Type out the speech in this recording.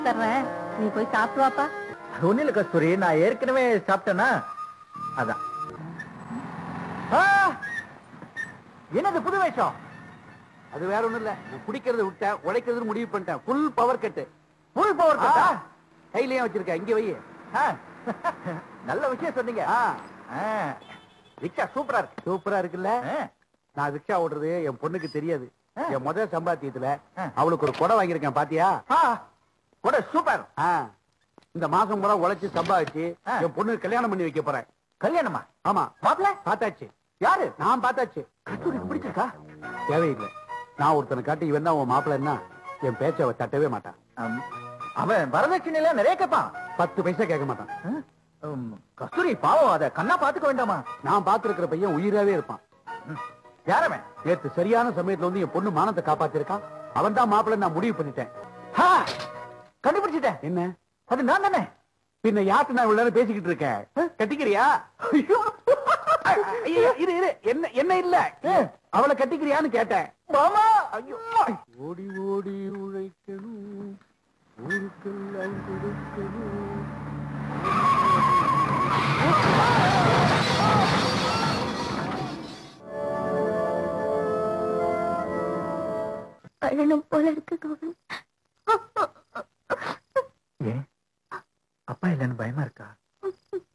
தர்றேன் நீ போய் சாப்பிட்டு வாப்பா அது ஒண்ணும் இல்ல கஸ்தூரி நான் ஏற்கனவே சாப்பிட்டேனா அதான் ஆ! என்னது புது வேஷம் அது வேற ஒண்ணும் இல்ல நான் குடிக்கிறத விட்டேன் உழைக்கிறது முடிவு பண்ணிட்டேன் ஃபுல் பவர் கட்டு புல் பவர் கட்டா கையிலயே வச்சிருக்கேன் இங்க வை ஆ. நல்ல விஷயம் சொன்னீங்க ஆ, ஆ. ரிக்ஷா சூப்பரா இருக்கு சூப்பரா இருக்குல்ல ஆ. நான் ரிக்ஷா ஓட்டுறது என் பொண்ணுக்கு தெரியாது ஆ. என் முதல் சம்பாத்தியத்துல ஆ. அவளுக்கு ஒரு குடை வாங்கியிருக்கேன் பாத்தியா ஆ. கூட சூப்பர் ஆ. இந்த மாசம் பூரா உழைச்சு சம்பாதிச்சு ஆ. என் பொண்ணுக்கு கல்யாணம் பண்ணி வைக்க போறேன் கல்யாணமா ஆமா மாப்பிள்ள பார்த்தாச்சு யாரு நான் பார்த்தாச்சு கஸ்தூரிக்கு பிடிச்சிருக்கா தேவையில்லை நான் ஒருத்தனை காட்டி இவன் தான் உன் மாப்பிள்ளைன்னா என் பேச்சை அவ தட்டவே மாட்டான் ஆம். அவன் வரதட்சணையில நிறைய கேட்பான் பத்து பைசா கேட்க மாட்டான் ஆ? உம், கஸ்தூரி பாவம் அத கண்ணா பாத்துக்க வேண்டாமா நான் பார்த்திருக்கிற பையன் உயிராவே இருப்பான் யாரவன் நேத்து சரியான சமயத்துல வந்து என் பொண்ணு மானத்தை காப்பாத்திருக்கான் அவன் தான் மாப்பிள்ளை நான் முடிவு பண்ணிட்டேன் ஆ, கண்டுபிடிச்சிட்டேன் என்ன அது நான் தானே பின்ன யார்கிட்ட நான் இவ்வளவு நேரம் பேசிக்கிட்டு இருக்கேன் கட்டிக்கிறியா ஐயோ. ஐயோ, இரு இரு என்ன என்ன இல்ல அவளை கட்டிக்கிறியான்னு கேட்டேன் மாமா ஐயோ ஓடி ஓடி உழைக்கணும் ஊருக்கெல்லாம் கொடுக்கணும் அழனும் போல இருக்கு கோவில் ஏன் அப்பா இல்லைன்னு பயமா இருக்கா